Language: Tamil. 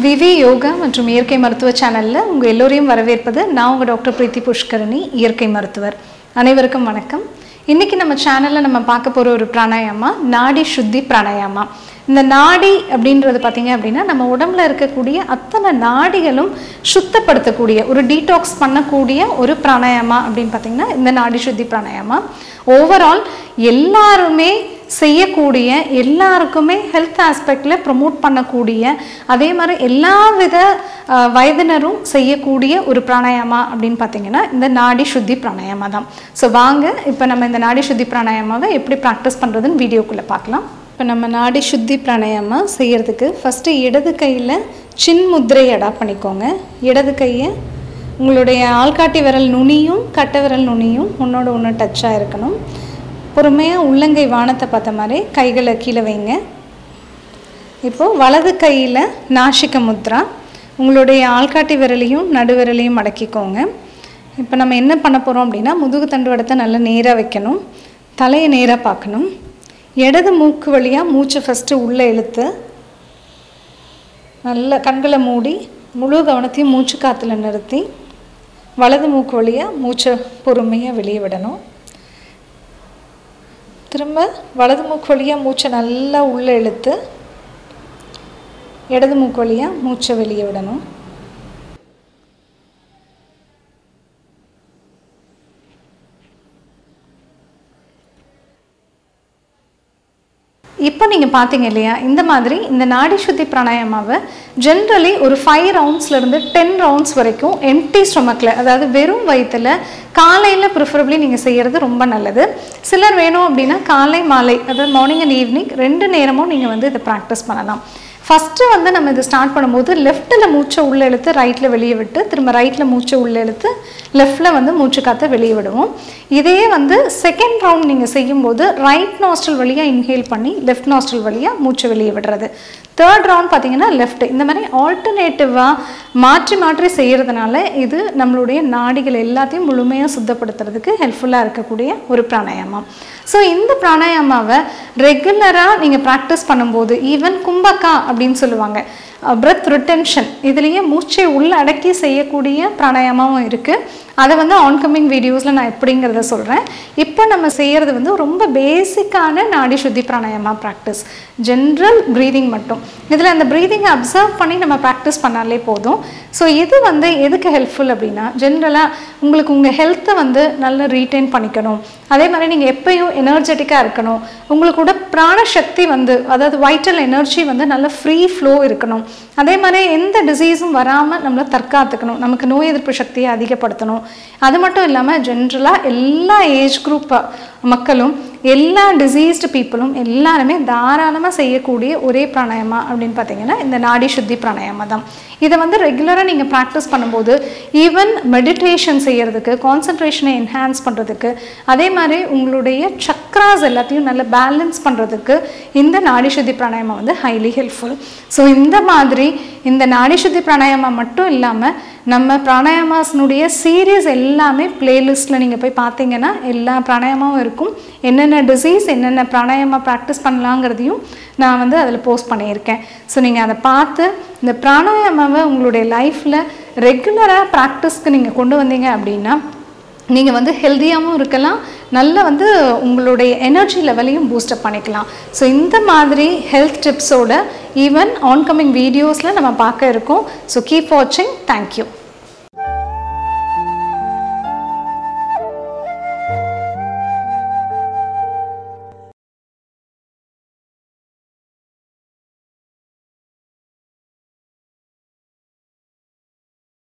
விவி யோகா மற்றும் இயற்கை மருத்துவ சேனலில் உங்கள் எல்லோரையும் வரவேற்பது நான் உங்கள் டாக்டர் பிரீத்தி புஷ்கரணி இயற்கை மருத்துவர் அனைவருக்கும் வணக்கம் இன்றைக்கி நம்ம சேனலில் நம்ம பார்க்க போகிற ஒரு பிராணாயாமா நாடி சுத்தி பிராணாயாமா இந்த நாடி அப்படின்றது பார்த்தீங்க அப்படின்னா நம்ம உடம்புல இருக்கக்கூடிய அத்தனை நாடிகளும் சுத்தப்படுத்தக்கூடிய ஒரு டீடாக்ஸ் பண்ணக்கூடிய ஒரு பிராணாயாமா அப்படின்னு பார்த்தீங்கன்னா இந்த நாடி சுத்தி பிராணாயாமா ஓவரால் எல்லாருமே செய்யக்கூடிய எல்லாருக்குமே ஹெல்த் ஆஸ்பெக்டில் ப்ரொமோட் பண்ணக்கூடிய அதே மாதிரி எல்லா வித அஹ், வயதினரும் செய்யக்கூடிய ஒரு பிராணாயாமா அப்படின்னு பார்த்தீங்கன்னா இந்த நாடி சுத்தி பிராணாயாமா தான் ஸோ வாங்க இப்போ நம்ம இந்த நாடி சுத்தி பிராணாயாமாவை எப்படி ப்ராக்டிஸ் பண்ணுறதுன்னு வீடியோக்குள்ளே பார்க்கலாம் இப்போ நம்ம நாடி சுத்தி பிராணாயாமா செய்யறதுக்கு ஃபஸ்ட்டு இடது கையில் சின் முத்திரை அடாப்ட் பண்ணிக்கோங்க இடது கையை உங்களுடைய ஆள்காட்டி விரல் நுனியும் கட்டை விரல் நுனியும் ஒன்றோட ஒன்று டச்சாக இருக்கணும் பொறுமையாக உள்ளங்கை வானத்தை பார்த்த மாதிரி கைகளை கீழே வைங்க இப்போது வலது கையில் நாசிக முத்ரா உங்களுடைய ஆள்காட்டி விரலையும் நடுவிரலையும் மடக்கிக்கோங்க இப்போ நம்ம என்ன பண்ண போகிறோம் அப்படின்னா முதுகு தண்டுவடத்தை நல்லா நேராக வைக்கணும் தலையை நேராக பார்க்கணும் இடது மூக்கு வழியாக மூச்சை ஃபஸ்ட்டு உள்ளே இழுத்து நல்ல கண்களை மூடி முழு கவனத்தையும் மூச்சு காற்றுல நிறுத்தி வலது மூக்கு வழியாக மூச்சை பொறுமையாக வெளியே விடணும் திரும்ப வலது மூக்கு வழியாக மூச்சை நல்லா உள்ளே இழுத்து இடது மூக்கு வழியாக மூச்சை வெளியே விடணும் இப்போ நீங்கள் பார்த்தீங்க இல்லையா இந்த மாதிரி இந்த நாடி சுத்தி பிராணாயாமாவை ஜென்ரலி ஒரு ஃபைவ் ரவுண்ட்ஸ்லேருந்து டென் ரவுண்ட்ஸ் வரைக்கும் எம்டி ஸ்டொமக்கில் அதாவது வெறும் வயிற்றில் காலையில் ப்ரிஃபரபிளி நீங்கள் செய்கிறது ரொம்ப நல்லது சிலர் வேணும் அப்படின்னா காலை மாலை அதாவது மார்னிங் அண்ட் ஈவினிங் ரெண்டு நேரமும் நீங்கள் வந்து இதை ப்ராக்டிஸ் பண்ணலாம் ஃபஸ்ட்டு வந்து நம்ம இது ஸ்டார்ட் பண்ணும்போது லெஃப்ட்டில் மூச்சை உள்ளே இழுத்து ரைட்டில் வெளியே விட்டு திரும்ப ரைட்டில் மூச்சை உள்ளே இழுத்து லெஃப்ட்டில் வந்து மூச்சு காற்றை வெளியே விடுவோம் இதே வந்து செகண்ட் ரவுண்ட் நீங்கள் செய்யும்போது ரைட் நாஸ்ட்ரல் வழியாக இன்ஹேல் பண்ணி லெஃப்ட் நாஸ்ட்ரல் வழியாக மூச்சை வெளியே விடுறது தேர்ட் ரவுண்ட் பார்த்தீங்கன்னா லெஃப்ட் இந்த மாதிரி ஆல்டர்னேட்டிவாக மாற்றி மாற்றி செய்கிறதுனால இது நம்மளுடைய நாடிகள் எல்லாத்தையும் முழுமையாக சுத்தப்படுத்துறதுக்கு ஹெல்ப்ஃபுல்லாக இருக்கக்கூடிய ஒரு பிராணாயாமம் ஸோ இந்த பிராணாயாமாவை ரெகுலராக நீங்கள் ப்ராக்டிஸ் பண்ணும்போது ஈவன் கும்பக்கா அப்படின்னு சொல்லுவாங்க பிரெத் ரிட்டென்ஷன் இதுலேயே மூச்சை உள்ள அடக்கி செய்யக்கூடிய பிராணாயாமாவும் இருக்குது அதை வந்து ஆன்கமிங் வீடியோஸில் நான் எப்படிங்கிறத சொல்கிறேன் இப்போ நம்ம செய்கிறது வந்து ரொம்ப பேசிக்கான நாடி சுத்தி பிராணாயாமா ப்ராக்டிஸ் ஜென்ரல் ப்ரீதிங் மட்டும் இதில் அந்த ப்ரீதிங்கை அப்சர்வ் பண்ணி நம்ம ப்ராக்டிஸ் பண்ணாலே போதும் ஸோ இது வந்து எதுக்கு ஹெல்ப்ஃபுல் அப்படின்னா ஜென்ரலாக உங்களுக்கு உங்கள் ஹெல்த்தை வந்து நல்லா ரீட்டைன் பண்ணிக்கணும் அதே மாதிரி நீங்கள் எப்பயும் எனர்ஜெட்டிக்காக இருக்கணும் உங்களுக்கு கூட பிராணசக்தி வந்து அதாவது வைட்டல் எனர்ஜி வந்து நல்ல ஃப்ரீ ஃப்ளோ இருக்கணும் அதே மாதிரி எந்த டிசீஸும் வராமல் நம்மளை தற்காத்துக்கணும் நமக்கு நோய் எதிர்ப்பு சக்தியை அதிகப்படுத்தணும் அது மட்டும் இல்லாமல் ஜென்ரலாக எல்லா ஏஜ் குரூப் மக்களும் எல்லா டிசீஸ்டு பீப்புளும் எல்லாருமே தாராளமாக செய்யக்கூடிய ஒரே பிராணாயாமா அப்படின்னு பார்த்தீங்கன்னா இந்த நாடி சுத்தி பிராணாயாமா தான் இதை வந்து ரெகுலராக நீங்கள் ப்ராக்டிஸ் பண்ணும்போது ஈவன் மெடிடேஷன் செய்கிறதுக்கு கான்சன்ட்ரேஷனை என்ஹான்ஸ் பண்ணுறதுக்கு அதே மாதிரி உங்களுடைய சக்ராஸ் எல்லாத்தையும் நல்லா பேலன்ஸ் பண்ணுறதுக்கு இந்த நாடி சுத்தி பிராணாயாமா வந்து ஹைலி ஹெல்ப்ஃபுல் ஸோ இந்த மாதிரி இந்த நாடி சுத்தி பிராணாயாமா மட்டும் இல்லாமல் நம்ம பிராணாயாமாஸ்னுடைய சீரியஸ் எல்லாமே பிளேலிஸ்ட்டில் நீங்கள் போய் பார்த்தீங்கன்னா எல்லா பிராணாயாமாவும் இருக்கும் என்னென்ன டிசீஸ் என்னென்ன பிராணாயாமா ப்ராக்டிஸ் பண்ணலாங்கிறதையும் நான் வந்து அதில் போஸ்ட் பண்ணியிருக்கேன் ஸோ நீங்கள் அதை பார்த்து இந்த பிராணாயாமாவை உங்களுடைய லைஃப்பில் ரெகுலராக ப்ராக்டிஸ்க்கு நீங்கள் கொண்டு வந்தீங்க அப்படின்னா நீங்கள் வந்து ஹெல்த்தியாகவும் இருக்கலாம் நல்ல வந்து உங்களுடைய எனர்ஜி லெவலையும் பூஸ்டப் பண்ணிக்கலாம் ஸோ இந்த மாதிரி ஹெல்த் டிப்ஸோட ஈவன் ஆன்கமிங் வீடியோஸில் நம்ம பார்க்க இருக்கோம் ஸோ கீப் வாட்சிங் தேங்க்யூ